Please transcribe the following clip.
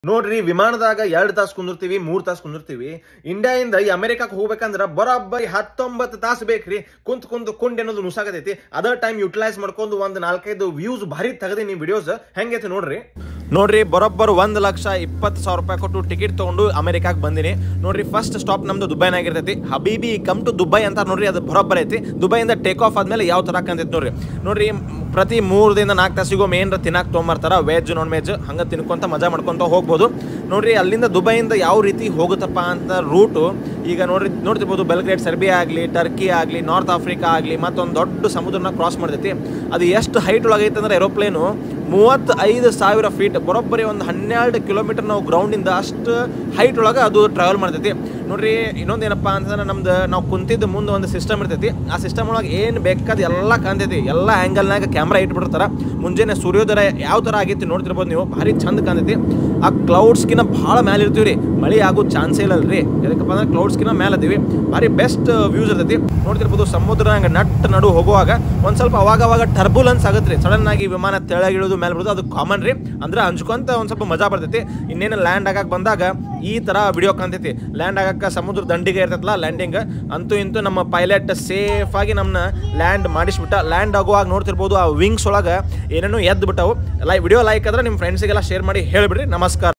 ನೋಡ್ರಿ ವಿಮಾನದಾಗ ಎರಡ್ ತಾಸು ಕುಂದಿರ್ತೀವಿ ಮೂರ್ ತಾಸು ಕುಂದಿರ್ತೀವಿ ಇಂಡಿಯಾದಿಂದ ಈ ಅಮೆರಿಕಕ್ಕೆ ಹೋಗ್ಬೇಕಂದ್ರ ಬರೋಬ್ಬರಿ ಹತ್ತೊಂಬತ್ತು ತಾಸು ಬೇಕ್ರಿ ಕುಂತ್ ಕುಂತ್ ಕುಂಡ್ ಅನ್ನೋದು ನುಸಾಕತೈತಿ ಅದರ್ ಟೈಮ್ ಯುಟಿಲೈಸ್ ಮಾಡ್ಕೊಂಡು ಒಂದ್ ನಾಲ್ಕೈದು ವ್ಯೂಸ್ ಭಾರಿ ತೆಗದಿ ನೀವು ವಿಡಿಯೋಸ್ ಹೆಂಗೈತಿ ನೋಡ್ರಿ ನೋಡ್ರಿ ಬರೋಬ್ಬರ್ ಒಂದ್ ಲಕ್ಷ ಇಪ್ಪತ್ತು ಸಾವಿರ ರೂಪಾಯಿ ಕೊಟ್ಟು ಟಿಕೆಟ್ ತಗೊಂಡು ಅಮೆರಿಕಾಕ್ ಬಂದಿನಿ ನೋಡ್ರಿ ಫಸ್ಟ್ ಸ್ಟಾಪ್ ನಮ್ದು ದುಬೈನಾಗಿರ್ತೈತಿ ಹಬೀಬಿ ಕಮ್ ಟು ದುಬೈ ಅಂತ ನೋಡ್ರಿ ಅದು ಬರೋಬ್ಬರ್ ಐತಿ ದುಬೈಯಿಂದ ಟೇಕ್ ಆಫ್ ಆದ್ಮೇಲೆ ಯಾವ ತರ ಕಾಣ್ತೈತಿ ನೋಡ್ರಿ ನೋಡ್ರಿ ಪ್ರತಿ ಮೂರದಿಂದ ನಾಲ್ಕು ತಾಸಿಗೂ ಮೇನ್ ತಿನ್ನಾಕ್ ತೊಗೊಂಬರ್ತಾರ ವೆಜ್ ನಾನ್ ವೆಜ್ ಹಂಗ ತಿನ್ಕೊಂತ ಮಜಾ ಮಾಡ್ಕೊಂತ ಹೋಗ್ಬೋದು ನೋಡ್ರಿ ಅಲ್ಲಿಂದ ದುಬೈಯಿಂದ ಯಾವ ರೀತಿ ಹೋಗುತ್ತಪ್ಪ ಅಂತ ರೂಟು ಈಗ ನೋಡ್ರಿ ನೋಡ್ತಿರ್ಬೋದು ಬೆಲ್ಗ್ರೇಡ್ ಸರ್ಬಿಯಾ ಆಗಲಿ ಟರ್ಕಿ ಆಗಲಿ ನಾರ್ತ್ ಆಫ್ರಿಕಾ ಆಗಲಿ ಮತ್ತೊಂದು ದೊಡ್ಡ ಸಮುದ್ರನ ಕ್ರಾಸ್ ಮಾಡ್ತೈತಿ ಅದು ಎಷ್ಟು ಹೈಟ್ ಒಳಗೈತೆ ಅಂದ್ರೆ ಏರೋಪ್ಲೇನು ಮೂವತ್ತೈದು ಸಾವಿರ ಫೀಟ್ ಬರೋಬ್ಬರಿ ಒಂದು ಹನ್ನೆರಡು ಕಿಲೋಮೀಟರ್ ನಾವು ಗ್ರೌಂಡಿಂದ ಅಷ್ಟು ಹೈಟ್ ಒಳಗೆ ಅದು ಟ್ರಾವೆಲ್ ಮಾಡ್ತೈತಿ ನೋಡ್ರಿ ಇನ್ನೊಂದು ಏನಪ್ಪ ಅಂತಂದ್ರೆ ನಮ್ದು ನಾವು ಕುಂತಿದ್ದು ಮುಂದೆ ಒಂದು ಸಿಸ್ಟಮ್ ಇರ್ತೈತಿ ಆ ಸಿಸ್ಟಮ್ ಒಳಗೆ ಏನು ಬೇಕಾದ ಎಲ್ಲ ಕಾಣ್ತೈತಿ ಎಲ್ಲ ಆ್ಯಂಗಲ್ನಾಗ ಕ್ಯಾಮ್ರಾ ಇಟ್ಬಿಡ್ತಾರ ಮುಂಜಾನೆ ಸೂರ್ಯೋದಯ ಯಾವ ಥರ ಆಗೈತಿ ನೋಡ್ತಿರ್ಬೋದು ನೀವು ಭಾರಿ ಚಂದ ಕಾಣ್ತೈತಿ ಆ ಕ್ಲೌಡ್ಸ್ಕಿನ್ನ ಭಾಳ ಮೇಲೆ ಇರ್ತೀವಿ ರೀ ಮಳೆ ಆಗೋ ಚಾನ್ಸೇ ಇಲ್ಲ ರೀ ಯಾಕಪ್ಪ ಅಂದ್ರೆ ಕ್ಲೌಡ್ಸ್ಕಿನ್ನ ಮೇಲೆ ಅದೀವಿ ಭಾರಿ ಬೆಸ್ಟ್ ವ್ಯೂಸ್ ಇರ್ತೈತಿ ನೋಡ್ತಿರ್ಬೋದು ಸಮುದ್ರ ಹಂಗೆ ನಟ್ ನಡು ಹೋಗುವಾಗ ಒಂದು ಸ್ವಲ್ಪ ಅವಾಗ ಅವಾಗ ಟರ್ಬುಲೆನ್ಸ್ ಆಗುತ್ತೆ ರೀ ಸಡನ್ ಆಗಿ ವಿಮಾನ ತೆಳಗಿಳಿದು ಮೇಲೆ ಬಿಡೋದು ಅದು ಕಾಮನ್ ರೀ ಅಂದ್ರೆ ಹಂಚ್ಕೊಂತ ಒಂದು ಸ್ವಲ್ಪ ಮಜಾ ಬರ್ತೈತಿ ಇನ್ನೇನು ಲ್ಯಾಂಡ್ ಆಗಕ್ಕೆ ಬಂದಾಗ ಈ ಥರ ವಿಡಿಯೋ ಕಾಣ್ತೈತಿ ಲ್ಯಾಂಡ್ ಆಗಕ್ಕೆ ಸಮುದ್ರ ದಂಡಿಗೆ ಇರ್ತೈತಲ್ಲ ಲ್ಯಾಂಡಿಂಗ್ ಅಂತೂ ಇಂತೂ ನಮ್ಮ ಪೈಲಟ್ ಸೇಫ್ ಆಗಿ ನಮ್ಮನ್ನ ಲ್ಯಾಂಡ್ ಮಾಡಿಸ್ಬಿಟ್ಟ ಲ್ಯಾಂಡ್ ಆಗುವಾಗ ನೋಡ್ತಿರ್ಬೋದು ಆ ವಿಂಗ್ಸ್ ಒಳಗೆ ಏನೇನೋ ಎದ್ದು ಬಿಟ್ಟವು ಲೈ ವಿಡಿಯೋ ಲೈಕ್ ಆದ್ರೆ ನಿಮ್ಮ ಫ್ರೆಂಡ್ಸಿಗೆಲ್ಲ ಶೇರ್ ಮಾಡಿ ಹೇಳಿಬಿಡ್ರಿ ನಮಸ್ಕಾರ